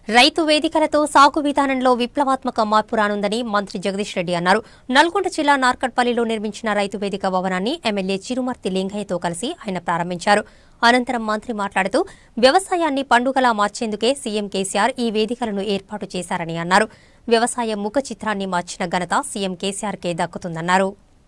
రైతు వేదికలతో సాగు విధానంలో విప్లవాత్మక మార్పు రానుందని మంత్రి జగదీష్ రెడ్డి అన్నారు నల్గొండ జిల్లా నార్కట్పల్లిలో నిర్మించిన రైతు వేదిక భవనాన్ని ఎమ్మెల్యే చిరుమర్తి లింగయ్యతో కలిసి ఆయన ప్రారంభించారు అనంతరం మంత్రి మాట్లాడుతూ వ్యవసాయాన్ని పండుగలా మార్చేందుకే సీఎం కేసీఆర్ ఈ వేదికలను ఏర్పాటు చేశారని అన్నారు వ్యవసాయ ముఖ చిత్రాన్ని మార్చిన ఘనత సీఎం కేసీఆర్కే దక్కుతుందన్నారు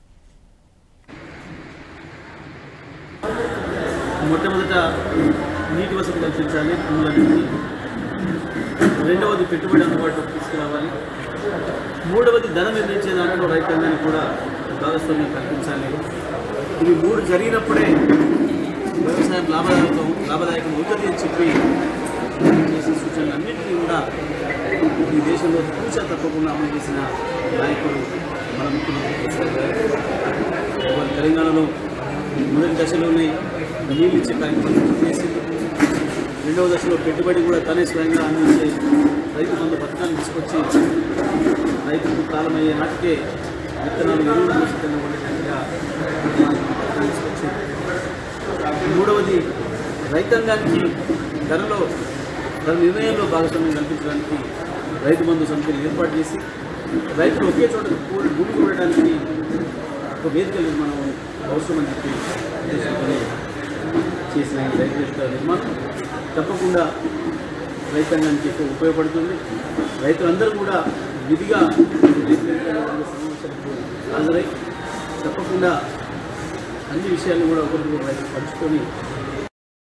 మొట్టమొదట నీటి వసతి కల్పించాలి భూములన్నింటినీ రెండవది పెట్టుబడి అందుబాటులోకి తీసుకురావాలి మూడవది ధన నిర్ణయించే దాంట్లో రైతాంగానికి కూడా భాగస్వామ్యం కల్పించాలి ఇవి మూడు జరిగినప్పుడే వ్యవసాయం లాభదాయకం లాభదాయకం అవుతుంది అని చెప్పి చేసిన సూచనలన్నింటినీ కూడా ఈ దేశంలో పూచా తప్పకుండా అమలు చేసిన నాయకుడు మన ముఖ్యమంత్రి కేసీఆర్ గారు ఇవాళ తెలంగాణలో మొదటి దశలోనే నీళ్ళు ఇచ్చే కార్యక్రమం చేసి రెండవ దశలో పెట్టుబడి కూడా తనే స్వయంగా అందించే రైతు బంధు పథకాన్ని తీసుకొచ్చి రైతుకు కాలమయ్యే నాటికే విత్తనాలు ఎరువులు ఉచితంగా ఉండేటట్టుగా పథకాన్ని తీసుకొచ్చి మూడవది రైతాంగానికి ధరలో ధర నిర్ణయంలో భాగస్వామ్యం కల్పించడానికి రైతు బంధు సమితిని ఏర్పాటు చేసి రైతులు ఒకే చోట కూడి భూమి కొనడానికి ఒక వేదిక నిర్మాణం అవసరం అని చెప్పి ఉద్దేశంతోనే చేసిన ఈ రైతు వేదిక నిర్మాణం తప్పకుండా రైతాంగానికి ఎక్కువ ఉపయోగపడుతుంది రైతులందరూ కూడా విధిగా రైతు వేదిక సమావేశాలకు హాజరై తప్పకుండా అన్ని విషయాలను కూడా ఒకరికొకరు రైతు పంచుకొని